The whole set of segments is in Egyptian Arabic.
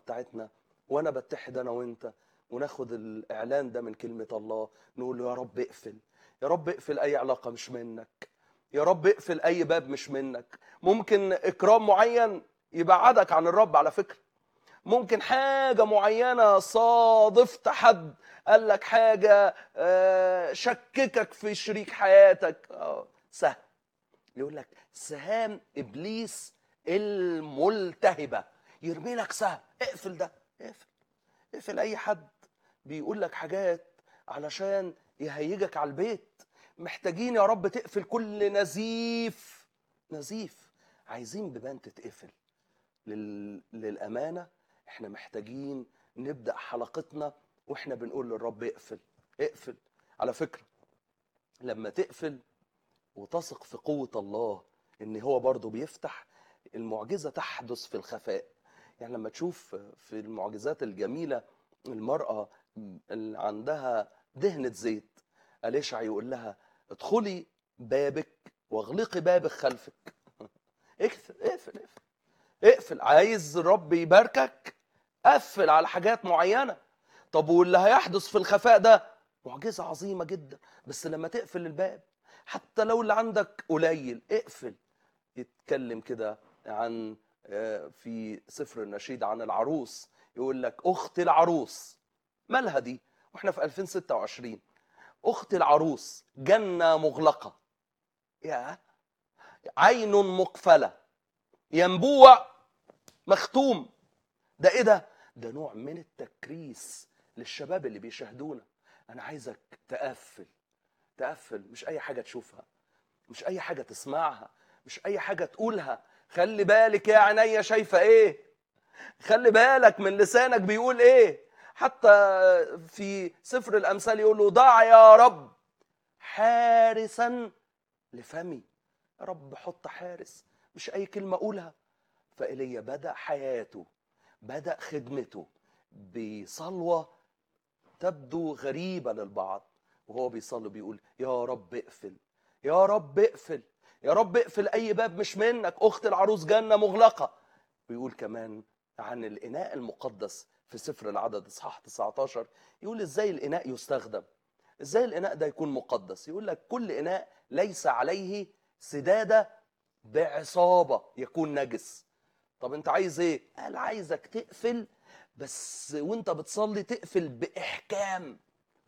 بتاعتنا وانا بتحد انا وانت وناخد الاعلان ده من كلمه الله نقول له يا رب اقفل يا رب اقفل اي علاقه مش منك يا رب اقفل اي باب مش منك ممكن اكرام معين يبعدك عن الرب على فكره ممكن حاجه معينه صادفت حد قال لك حاجه آه، شككك في شريك حياتك آه، سهل يقول لك سهام ابليس الملتهبه يرمي لك سهم اقفل ده اقفل اقفل اي حد بيقول لك حاجات علشان يهيجك على البيت محتاجين يا رب تقفل كل نزيف نزيف عايزين بيبان تتقفل لل... للامانه احنا محتاجين نبدا حلقتنا واحنا بنقول للرب اقفل اقفل على فكره لما تقفل وتثق في قوه الله ان هو برضه بيفتح المعجزه تحدث في الخفاء يعني لما تشوف في المعجزات الجميله المراه اللي عندها دهنه زيت أليشع يقول لها ادخلي بابك واغلقي بابك خلفك اقفل اقفل اقفل اقفل عايز الرب يباركك قفل على حاجات معينه طب واللي هيحدث في الخفاء ده معجزه عظيمه جدا بس لما تقفل الباب حتى لو اللي عندك قليل اقفل يتكلم كده عن آه، في سفر النشيد عن العروس يقول لك اخت العروس مالها دي واحنا في 2026 اخت العروس جنه مغلقه يا عين مقفله ينبوع مختوم ده ايه ده ده نوع من التكريس للشباب اللي بيشاهدونا انا عايزك تقفل تقفل مش اي حاجه تشوفها مش اي حاجه تسمعها مش اي حاجه تقولها خلي بالك يا عينيا شايفه ايه خلي بالك من لسانك بيقول ايه حتى في سفر الامثال يقول له ضع يا رب حارسا لفمي يا رب حط حارس مش اي كلمه اقولها فايليا بدا حياته بدا خدمته بصلوه تبدو غريبه للبعض وهو بيصلي بيقول يا رب اقفل يا رب اقفل يا رب اقفل اي باب مش منك اخت العروس جنه مغلقه بيقول كمان عن الاناء المقدس في سفر العدد اصحاح 19 يقول ازاي الاناء يستخدم ازاي الاناء ده يكون مقدس يقول لك كل اناء ليس عليه سداده بعصابه يكون نجس طب انت عايز ايه قال عايزك تقفل بس وانت بتصلي تقفل باحكام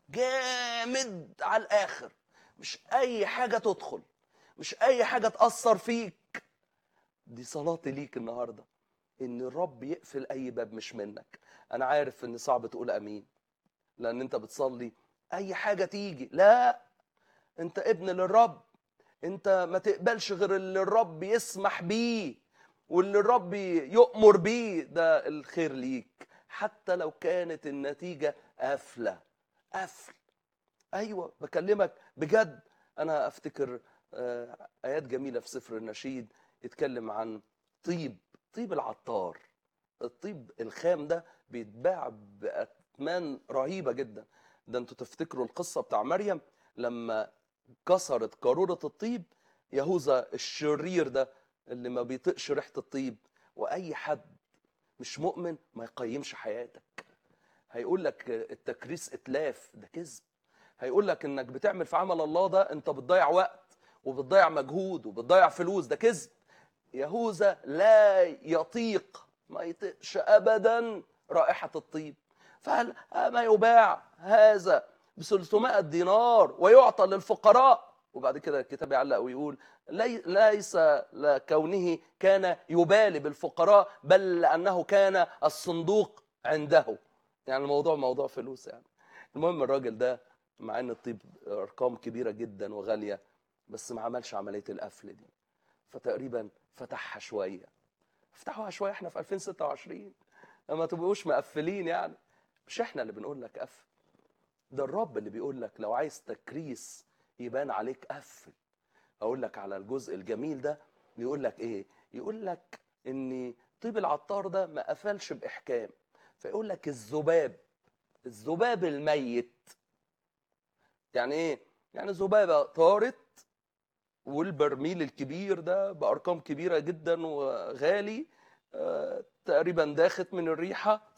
جامد على الاخر مش اي حاجه تدخل مش اي حاجه تاثر فيك دي صلاتي ليك النهارده ان الرب يقفل اي باب مش منك انا عارف ان صعب تقول امين لان انت بتصلي اي حاجه تيجي لا انت ابن للرب انت ما تقبلش غير اللي الرب يسمح بيه واللي الرب يؤمر بيه ده الخير ليك حتى لو كانت النتيجه قافله قفل ايوه بكلمك بجد انا افتكر آه، ايات جميله في سفر النشيد يتكلم عن طيب طيب العطار الطيب الخام ده بيتباع باثمان رهيبه جدا ده انتوا تفتكروا القصه بتاع مريم لما كسرت قاروره الطيب يهوذا الشرير ده اللي ما بيطقش ريحه الطيب واي حد مش مؤمن ما يقيمش حياتك هيقول لك التكريس اتلاف ده كذب هيقول لك انك بتعمل في عمل الله ده انت بتضيع وقت وبتضيع مجهود وبتضيع فلوس ده كذب يهوذا لا يطيق ما يطيقش ابدا رائحه الطيب فهل ما يباع هذا ب 300 دينار ويعطى للفقراء وبعد كده الكتاب يعلق ويقول لي ليس لكونه كان يبالي بالفقراء بل لانه كان الصندوق عنده يعني الموضوع موضوع فلوس يعني المهم الراجل ده مع ان الطيب ارقام كبيره جدا وغاليه بس ما عملش عمليه القفل دي فتقريبا فتحها شويه افتحوها شويه احنا في 2026 ما تبقوش مقفلين يعني مش احنا اللي بنقول لك قفل ده الرب اللي بيقول لك لو عايز تكريس يبان عليك قفل اقول لك على الجزء الجميل ده يقول لك ايه يقول لك ان طيب العطار ده ما قفلش باحكام فيقول لك الذباب الذباب الميت يعني ايه يعني ذبابه طارت والبرميل الكبير ده بارقام كبيره جدا وغالي آه، تقريبا داخت من الريحه